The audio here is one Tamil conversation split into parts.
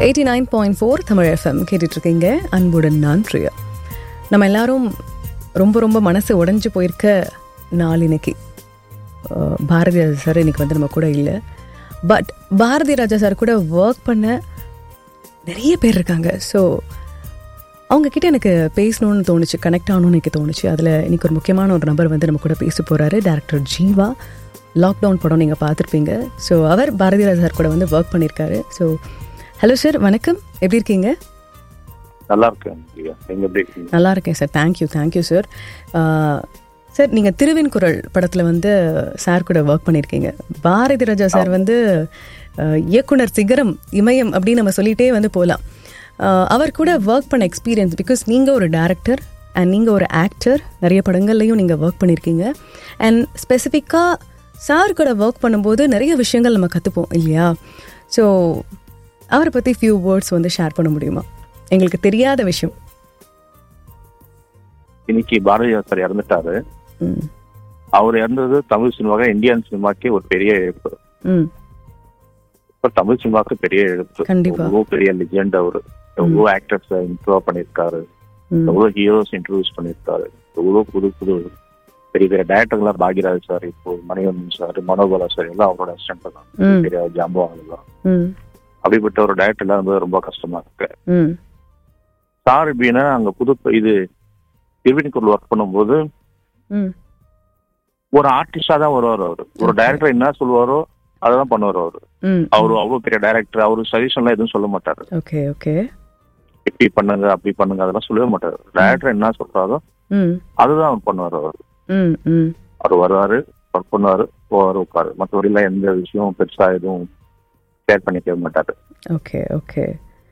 Eighty nine point four Tamil FM கேட்டுட்ருக்கீங்க அன்புடன் நான் பிரியா நம்ம எல்லாரும் ரொம்ப ரொம்ப மனசு உடைஞ்சு போயிருக்க நாள் இன்னைக்கு அஹ், பாரதி ராஜா சார் இன்னைக்கு வந்து நம்ம கூட இல்லை பட் பாரதி ராஜா சார் கூட ஒர்க் பண்ண நிறைய பேர் இருக்காங்க ஸோ அவங்க கிட்ட எனக்கு பேசணும்னு தோணுச்சு கனெக்ட் ஆகணும்னு எனக்கு தோணுச்சு அதில் இன்னைக்கு ஒரு முக்கியமான ஒரு நபர் வந்து நம்ம கூட பேச போகிறாரு டேரக்டர் ஜீவா லாக்டவுன் படம் நீங்கள் பார்த்துருப்பீங்க ஸோ அவர் பாரதி ராஜா சார் கூட வந்து ஒர்க் பண்ணியிருக்காரு ஸோ ஹலோ சார் வணக்கம் எப்படி இருக்கீங்க நல்லா இருக்கேன் பிரியா நீங்க எப்படி இருக்கீங்க நல்லா இருக்கேன் sir thank you thank you sir sir நீங்கள் திருவின் குரல் படத்தில் வந்து சார் கூட ஒர்க் பண்ணியிருக்கீங்க பாரதி ராஜா சார் வந்து ஆஹ், இயக்குனர் சிகரம் இமயம் அப்படின்னு நம்ம சொல்லிகிட்டே வந்து போகலாம் அவர் கூட ஒர்க் பண்ண எக்ஸ்பீரியன்ஸ் பிகாஸ் நீங்கள் ஒரு டேரக்டர் அண்ட் நீங்கள் ஒரு ஆக்டர் நிறைய படங்கள்லையும் நீங்கள் ஒர்க் பண்ணியிருக்கீங்க அண்ட் ஸ்பெசிஃபிக்காக சார் கூட ஒர்க் பண்ணும்போது நிறைய விஷயங்கள் நம்ம கற்றுப்போம் இல்லையா ஸோ அவரை பற்றி ஃபியூ வேர்ட்ஸ் வந்து ஷேர் பண்ண முடியுமா எங்களுக்கு தெரியாத விஷயம் இன்னைக்கு பாரதியா சார் இறந்துட்டாரு ம் அவர் இறந்தது தமிழ் சினிமாவே இந்தியன் சினிமாக்கே ஒரு பெரிய இழப்பு ம் இப்ப தமிழ் சினிமாக்கு பெரிய இழப்பு கண்டிப்பா. எவ்வளவு பெரிய லெஜெண்ட் அவரு எவ்வளவு ஆக்டர்ஸ் இன்ட்ரோ பண்ணிருக்காரு ம் எவ்வளவு ஹீரோஸ் இன்ட்ரோடியூஸ் பண்ணிருக்காரு எவ்வளவு புது புது பெரிய பெரிய டேரக்டர்லாம் பாக்யராஜ் சார் இப்போ மணிவண்ணன் சார் மனோபாலா சார் எல்லாம் அவரோட அசிஸ்டன்ட் தான் ம். பெரிய ஜாம்பவாங்க தான் ம் அப்படிப்பட்ட ஒரு டேரக்டர் எல்லாம் வந்து ரொம்ப கஷ்டமா இருக்கு ம் சார் எப்படின்னா அங்க புது இது திருவினிக்குள் ஒர்க் பண்ணும்போது ம் ஒரு ஆர்டிஸ்டா தான் வருவார் அவரு ஒரு டைரக்டர் என்ன சொல்லுவாரோ அததான் பண்ணுவார் அவரு ம் அவரு அவ்வளவு பெரிய டைரக்டர் அவரு சஜஷன்லாம் எதுவும் சொல்ல மாட்டாரு ஓகே ஓகே இப்படி பண்ணுங்க அப்படி பண்ணுங்க அதெல்லாம் சொல்லவே மாட்டாரு டைரக்டர் என்ன சொல்றாரோ ம் அதுதான் அவர் பண்ணுவார் அவர் ம் ம் அவர் வருவாரு ஒர்க் பண்ணுவாரு போவாரு உட்காரு மற்றபடி எல்லாம் எந்த விஷயம் பெருசா எதுவும் ஷேர் பண்ணிக்கவே மாட்டாரு ஓகே ஓகே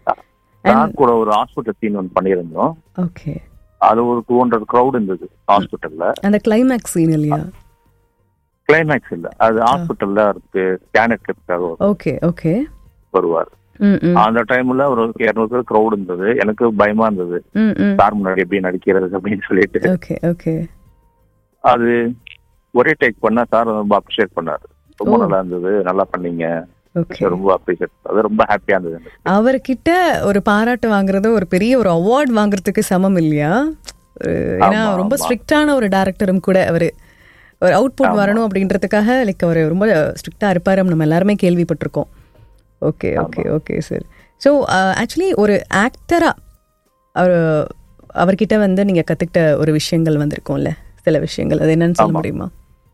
நான் கூட ஒரு ஹாஸ்பிட்டல் சீன் ஒன்று பண்ணியிருந்தோம் ஓகே அது ஒரு டூ ஹண்ட்ரட் க்ரௌட் இருந்தது ஹாஸ்பிட்டல்ல அந்த கிளைமேக்ஸ் சீன் இல்லையா கிளைமேக்ஸ் இல்ல அது ஹாஸ்பிட்டல்ல இருக்கு ஸ்கேனர் ட்ரிப்காக ஓகே ஓகே வருவார் ம் ம் அந்த டைம்ல ஒரு இருநூறு பேர் க்ரௌட் இருந்தது எனக்கு பயமா இருந்தது ம் ம் சார் முன்னாடி எப்படி நடிக்கிறது அப்படின்னு சொல்லிட்டு ஓகே ஓகே அது ஒரே டேக் பண்ணா சார் ரொம்ப அப்ரிஷியேட் பண்ணாரு ரொம்ப ஓ. நல்லா இருந்தது நல்லா பண்ணீங்க ஓகே ரொம்ப அப்ரிஷியேட் அது ரொம்ப ஹாப்பியா இருந்தது எனக்கு. அவர்கிட்ட ஒரு பாராட்டு வாங்குறது ஒரு பெரிய ஒரு அவார்ட் வாங்குறதுக்கு சமம் இல்லையா ஒரு- ஏன்னா ஆமா, ரொம்ப ஆமா. ஸ்ட்ரிக்டான ஒரு டேரக்டரும் கூட அவரு ஒரு அவுட்புட் ஆமா. வரணும் அப்படின்றதுக்காக லைக் அவர் ரொம்ப ஸ்ட்ரிக்டா இருப்பாரு நம்ம எல்லாருமே கேள்விப்பட்டிருக்கோம் okay okay okay sir so actually ஒரு ஆக்டரா அவர் அவர்கிட்ட வந்து நீங்க கத்துக்கிட்ட ஒரு விஷயங்கள் வந்திருக்கும்ல சில விஷயங்கள் அது என்னன்னு சொல்ல ஆமா. முடியுமா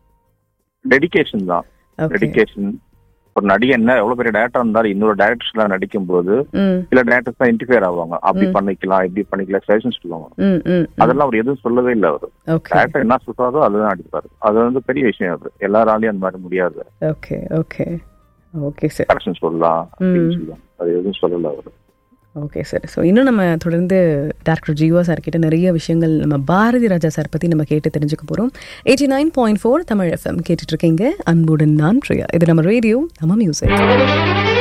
டெடிகேஷன் தான் ஓகே டெடிகேஷன் ஒரு நடிகை என்ன எவ்வளவு பெரிய டேரக்டர் இருந்தாலும் இன்னொரு டேரக்டர்ஸ்லாம் நடிக்கும் போது ம் சில டேரக்டர்ஸ் தான் இன்டர்ஃபியர் ஆவாங்க அப்படி பண்ணிக்கலாம் இப்படி பண்ணிக்கலாம் சஜஷன் சொல்லுவாங்க ம் ம் அதெல்லாம் அவர் எதுவும் சொல்லவே இல்லை அவர் ஓகே டேரக்டர் என்ன சொல்றாரோ அதுதான் அடிப்பாரு அது வந்து பெரிய விஷயம் அது எல்லாராலையும் அந்த மாதிரி முடியாது okay okay okay sir correction சொல்லலாம் அப்படின்னு சொல்லலாம் அது எதுவும் சொல்லல அவர் ஓகே சார் ஸோ இன்னும் நம்ம தொடர்ந்து டாக்டர் ஜீவா சார் கிட்ட நிறைய விஷயங்கள் நம்ம பாரதி ராஜா சார் பற்றி நம்ம கேட்டு தெரிஞ்சுக்க போகிறோம் eighty nine point four Tamil FM கேட்டுட்ருக்கீங்க அன்புடன் நான் பிரியா இது நம்ம ரேடியோ நம்ம மியூசிக்